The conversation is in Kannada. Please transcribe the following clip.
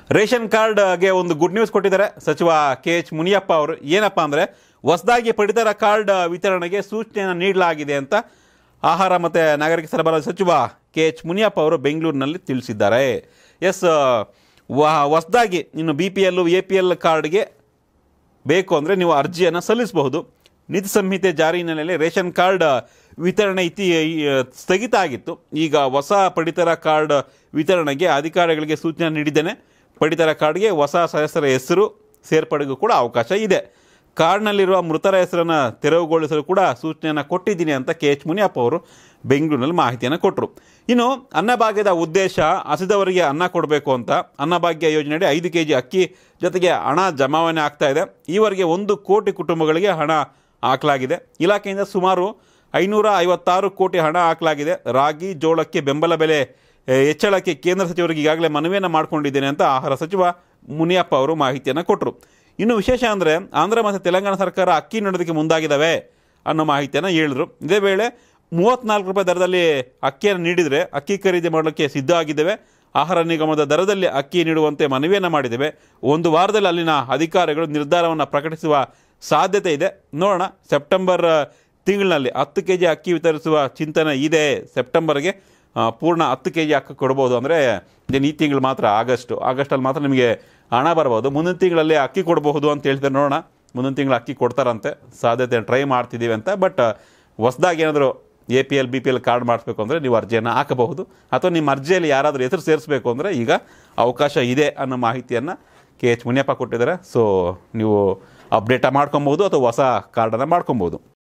ರೇಷನ್ ಕಾರ್ಡ್ಗೆ ಒಂದು ಗುಡ್ ನ್ಯೂಸ್ ಕೊಟ್ಟಿದ್ದಾರೆ ಸಚಿವ ಕೆ ಎಚ್ ಮುನಿಯಪ್ಪ ಅವರು ಏನಪ್ಪ ಅಂದರೆ ಹೊಸದಾಗಿ ಪಡಿತರ ಕಾರ್ಡ್ ವಿತರಣೆಗೆ ಸೂಚನೆಯನ್ನು ನೀಡಲಾಗಿದೆ ಅಂತ ಆಹಾರ ಮತ್ತು ನಾಗರಿಕ ಸರಬರಾಜು ಸಚಿವ ಕೆ ಎಚ್ ಮುನಿಯಪ್ಪ ಅವರು ಬೆಂಗಳೂರಿನಲ್ಲಿ ತಿಳಿಸಿದ್ದಾರೆ ಎಸ್ ಹೊಸದಾಗಿ ಇನ್ನು B P L A P L ಕಾರ್ಡ್ಗೆ ಬೇಕು ಅಂದರೆ ನೀವು ಅರ್ಜಿಯನ್ನು ಸಲ್ಲಿಸಬಹುದು ನೀತಿ ಸಂಹಿತೆ ಜಾರಿ ಹಿನ್ನೆಲೆಯಲ್ಲಿ ರೇಷನ್ ಕಾರ್ಡ್ ವಿತರಣೆ ಇತಿ ಸ್ಥಗಿತ ಆಗಿತ್ತು ಈಗ ಹೊಸ ಪಡಿತರ ಕಾರ್ಡ್ ವಿತರಣೆಗೆ ಅಧಿಕಾರಿಗಳಿಗೆ ಸೂಚನೆ ನೀಡಿದ್ದೇನೆ ಪಡಿತರ ಕಾರ್ಡ್ಗೆ ಹೊಸ ಸದಸ್ಯರ ಹೆಸರು ಸೇರ್ಪಡೆಗೂ ಕೂಡ ಅವಕಾಶ ಇದೆ ಕಾರ್ಡ್ನಲ್ಲಿರುವ ಮೃತರ ಹೆಸರನ್ನು ತೆರವುಗೊಳಿಸಲು ಕೂಡ ಸೂಚನೆಯನ್ನು ಕೊಟ್ಟಿದ್ದೀನಿ ಅಂತ ಕೆ ಎಚ್ ಮುನಿಯಪ್ಪ ಅವರು ಬೆಂಗಳೂರಿನಲ್ಲಿ ಮಾಹಿತಿಯನ್ನು ಕೊಟ್ಟರು ಇನ್ನು ಅನ್ನಭಾಗ್ಯದ ಉದ್ದೇಶ ಹಸಿದವರಿಗೆ ಅನ್ನ ಕೊಡಬೇಕು ಅಂತ ಅನ್ನಭಾಗ್ಯ ಯೋಜನೆಯಡಿ ಐದು ಕೆ ಜಿ ಅಕ್ಕಿ ಜೊತೆಗೆ ಹಣ ಜಮಾವಣೆ ಆಗ್ತಾ ಇದೆ ಈವರೆಗೆ ಒಂದು ಕೋಟಿ ಕುಟುಂಬಗಳಿಗೆ ಹಣ ಹಾಕಲಾಗಿದೆ ಇಲಾಖೆಯಿಂದ ಸುಮಾರು ಐನೂರ ಐವತ್ತಾರು ಕೋಟಿ ಹಣ ಹಾಕಲಾಗಿದೆ ರಾಗಿ ಜೋಳಕ್ಕೆ ಬೆಂಬಲ ಬೆಲೆ ಎ, ಹೆಚ್ಚಳಕ್ಕೆ ಕೇಂದ್ರ ಸಚಿವರಿಗೆ ಈಗಾಗಲೇ ಮನವಿಯನ್ನು ಮಾಡಿಕೊಂಡಿದ್ದೇನೆ ಅಂತ ಆಹಾರ ಸಚಿವ ಮುನಿಯಪ್ಪ ಅವರು ಮಾಹಿತಿಯನ್ನು ಕೊಟ್ಟರು ಇನ್ನು ವಿಶೇಷ ಅಂದರೆ ಆಂಧ್ರ ಮತ್ತು ತೆಲಂಗಾಣ ಸರ್ಕಾರ ಅಕ್ಕಿ ನೀಡೋದಕ್ಕೆ ಮುಂದಾಗಿದ್ದಾವೆ ಅನ್ನೋ ಮಾಹಿತಿಯನ್ನು ಹೇಳಿದ್ರು ಇದೇ ವೇಳೆ ಮೂವತ್ತ್ನಾಲ್ಕು ರೂಪಾಯಿ ದರದಲ್ಲಿ ಅಕ್ಕಿಯನ್ನು ನೀಡಿದರೆ ಅಕ್ಕಿ ಖರೀದಿ ಮಾಡಲಿಕ್ಕೆ ಸಿದ್ಧ ಆಗಿದ್ದೇವೆ ಆಹಾರ ನಿಗಮದ ದರದಲ್ಲಿ ಅಕ್ಕಿ ನೀಡುವಂತೆ ಮನವಿಯನ್ನು ಮಾಡಿದ್ದೇವೆ ಒಂದು ವಾರದಲ್ಲಿ ಅಲ್ಲಿನ ಅಧಿಕಾರಿಗಳು ನಿರ್ಧಾರವನ್ನು ಪ್ರಕಟಿಸುವ ಸಾಧ್ಯತೆ ಇದೆ ನೋಡೋಣ ಸೆಪ್ಟೆಂಬರ್ ತಿಂಗಳಿನಲ್ಲಿ ಹತ್ತು ಕೆ ಜಿ ಅಕ್ಕಿ ವಿತರಿಸುವ ಚಿಂತನೆ ಇದೆ ಸೆಪ್ಟೆಂಬರ್ಗೆ ಆ, ಪೂರ್ಣ ಹತ್ತು ಕೆ ಜಿ ಅಕ್ಕಿ ಕೊಡ್ಬೋದು ಅಂದರೆ ಇದೇನು ಈ ತಿಂಗಳು ಮಾತ್ರ ಆಗಸ್ಟು ಆಗಸ್ಟಲ್ಲಿ ಮಾತ್ರ ನಿಮಗೆ ಹಣ ಬರ್ಬೋದು ಮುಂದಿನ ತಿಂಗಳಲ್ಲಿ ಅಕ್ಕಿ ಕೊಡಬಹುದು ಅಂತ ಹೇಳ್ತಾರೆ ನೋಡೋಣ ಮುಂದಿನ ತಿಂಗಳು ಅಕ್ಕಿ ಕೊಡ್ತಾರಂತೆ ಸಾಧ್ಯತೆ ಟ್ರೈ ಮಾಡ್ತಿದ್ದೀವಿ ಅಂತ ಬಟ್ ಹೊಸ್ದಾಗಿ ಏನಾದರೂ A P L B P L card ಮಾಡಿಸ್ಬೇಕು ಅಂದರೆ ನೀವು ಅರ್ಜಿಯನ್ನು ಹಾಕಬಹುದು ಅಥವಾ ನಿಮ್ಮ ಅರ್ಜಿಯಲ್ಲಿ ಯಾರಾದರೂ ಹೆಸರು ಸೇರಿಸಬೇಕು ಅಂದರೆ ಈಗ ಅವಕಾಶ ಇದೆ ಅನ್ನೋ ಮಾಹಿತಿಯನ್ನು ಕೆ ಎಚ್ ಮುನಿಯಪ್ಪ ಕೊಟ್ಟಿದ್ದಾರೆ ಸೊ ನೀವು ಅಪ್ಡೇಟ ಮಾಡ್ಕೊಬೋದು ಅಥವಾ ಹೊಸ ಕಾರ್ಡನ್ನು ಮಾಡ್ಕೊಬೋದು